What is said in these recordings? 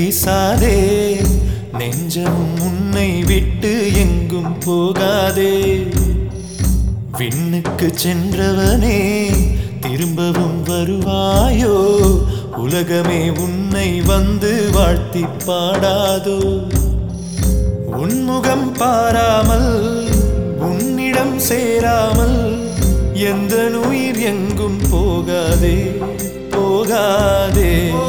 வீசாதே நெஞ்சமும் உன்னை விட்டு எங்கும் போகாதே விண்ணுக்கு சென்றவனே திரும்பவும் வருவாயோ உலகமே உன்னை வந்து வாழ்த்தி பாடாதோ உன்முகம் பாராமல் உன்னிடம் சேராமல் எந்த உயிர் எங்கும் போகாதே போகாதே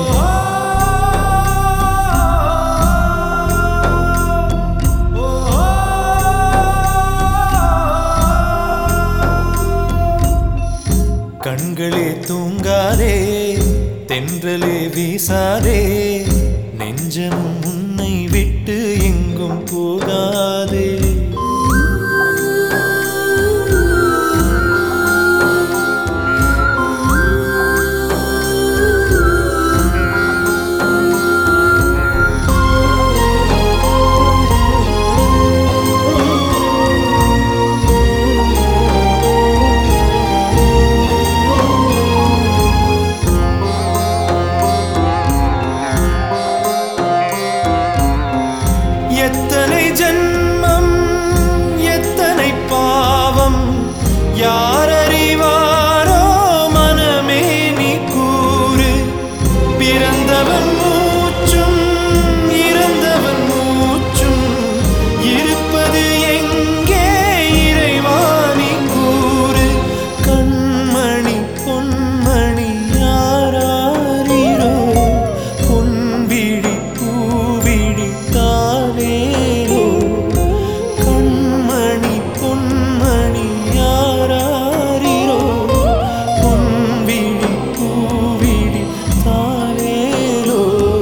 கண்களே தூங்காதே தென்றலே வீசாதே நெஞ்சமும் உன்னை விட்டு எங்கும் போகாதே எத்தனை ஜென்மம் எத்தனை பாவம் யார் அறிவாரோ மனமே நீ கூறு பிறந்தவன் மூச்சும் இறந்தவன் மூச்சும் இருப்பது எங்கே இறைவா நீ கூறு கண்மணி பொன்மணி யாரோ பொன்விழி பூவிழி தானேரோ கண்மணி பொன்மணி யாரோ பொன்விழி பூவிழி தானேரோ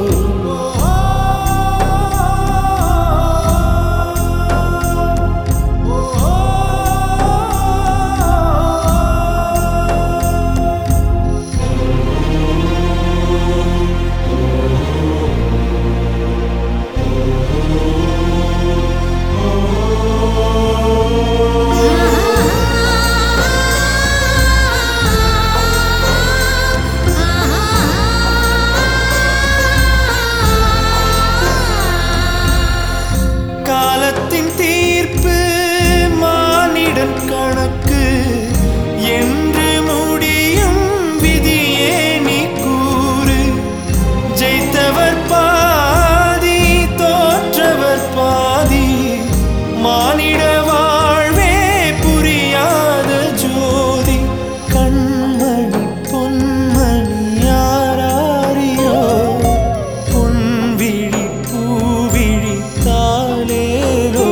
காலத்தின் தீர்ப்பு மானிடன் கணக்கு என்று முடியும் விதியே நீ கூறு ஜெயித்தவர் பாதி தோற்றவர் பாதி மானிட வாழ்வே புரியாத ஜோதி கண்மணி பொன்மணி யாராரியோ பொன்விழி பூவிழி தாலேரோ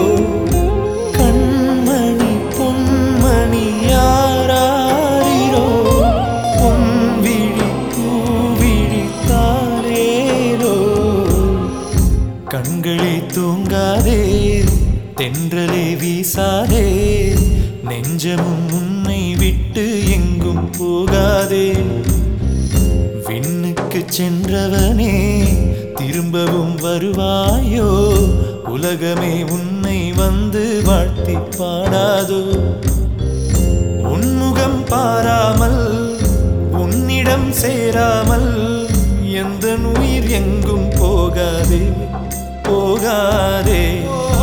கண்மணி பொன்மணி யாராரிரோ பொன்விழி பூவிழி தாலேரோ கண்களே தூங்காதே தென்றலே வீசாதே நெஞ்சமும் உன்னை விட்டு எங்கும் போகாதே விண்ணுக்கு சென்றவனே திரும்பவும் வருவாயோ உலகமே உன்னை வந்து வாழ்த்தி பாடாதோ உன்முகம் பாராமல் உன்னிடம் சேராமல் எந்த உயிர் எங்கும் போகாதே போகாதே